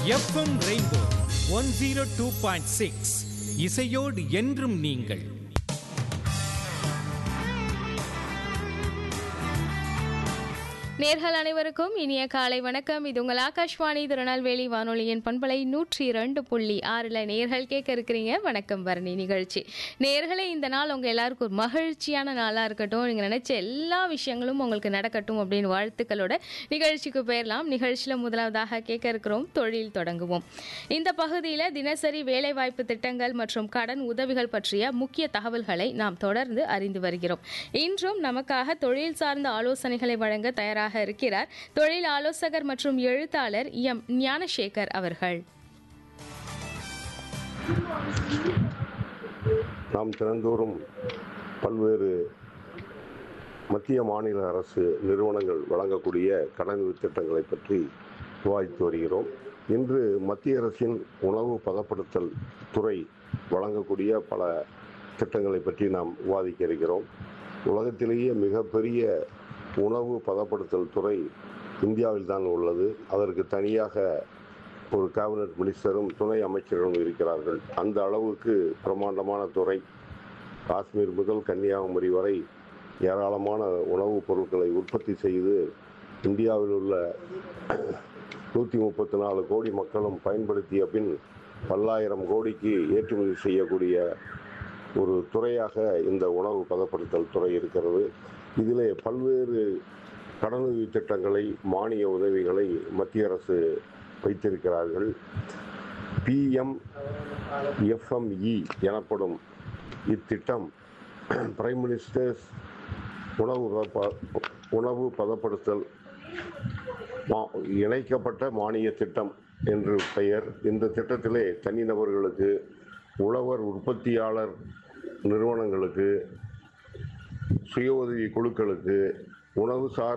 FM rainbow one zero two point six இசையோடு என்றும் நீங்கள் நேர்கள் அனைவருக்கும் இனிய காலை வணக்கம் இது உங்கள் ஆகாஷ்வாணி திருநெல்வேலி வானொலியின் பண்பலை நூற்றி இரண்டு புள்ளி ஆறில் நேர்கள் கேட்க இருக்கிறீங்க வணக்கம் பரணி நிகழ்ச்சி நேர்களே இந்த நாள் உங்கள் எல்லாருக்கும் ஒரு மகிழ்ச்சியான நாளாக இருக்கட்டும் நீங்கள் நினச்ச எல்லா விஷயங்களும் உங்களுக்கு நடக்கட்டும் அப்படின்னு வாழ்த்துக்களோட நிகழ்ச்சிக்கு போயிடலாம் நிகழ்ச்சியில் முதலாவதாக கேட்க இருக்கிறோம் தொழில் தொடங்குவோம் இந்த பகுதியில் தினசரி வேலைவாய்ப்பு திட்டங்கள் மற்றும் கடன் உதவிகள் பற்றிய முக்கிய தகவல்களை நாம் தொடர்ந்து அறிந்து வருகிறோம் இன்றும் நமக்காக தொழில் சார்ந்த ஆலோசனைகளை வழங்க தயாராக இருக்கிறார் தொழில் ஆலோசகர் மற்றும் எழுத்தாளர் எம் ஞானசேகர் அவர்கள் நாம் தினந்தோறும் பல்வேறு மத்திய மாநில அரசு நிறுவனங்கள் வழங்கக்கூடிய கடனுதவி திட்டங்களை பற்றி விவாதித்து வருகிறோம் இன்று மத்திய அரசின் உணவு பதப்படுத்தல் துறை வழங்கக்கூடிய பல திட்டங்களை பற்றி நாம் விவாதிக்க இருக்கிறோம் உலகத்திலேயே மிகப்பெரிய உணவு பதப்படுத்தல் துறை இந்தியாவில் தான் உள்ளது அதற்கு தனியாக ஒரு கேபினட் மினிஸ்டரும் துணை அமைச்சரும் இருக்கிறார்கள் அந்த அளவுக்கு பிரம்மாண்டமான துறை காஷ்மீர் முதல் கன்னியாகுமரி வரை ஏராளமான உணவுப் பொருட்களை உற்பத்தி செய்து இந்தியாவில் உள்ள நூற்றி முப்பத்தி நாலு கோடி மக்களும் பயன்படுத்திய பின் பல்லாயிரம் கோடிக்கு ஏற்றுமதி செய்யக்கூடிய ஒரு துறையாக இந்த உணவு பதப்படுத்தல் துறை இருக்கிறது இதிலே பல்வேறு கடனுதவி திட்டங்களை மானிய உதவிகளை மத்திய அரசு வைத்திருக்கிறார்கள் பிஎம் எஃப்எம்இ எனப்படும் இத்திட்டம் பிரைம் மினிஸ்டர்ஸ் உணவு பத- உணவு பதப்படுத்தல் மா- இணைக்கப்பட்ட மானிய திட்டம் என்று பெயர் இந்த திட்டத்திலே தனிநபர்களுக்கு உழவர் உற்பத்தியாளர் நிறுவனங்களுக்கு சுய உதவி குழுக்களுக்கு உணவு சார்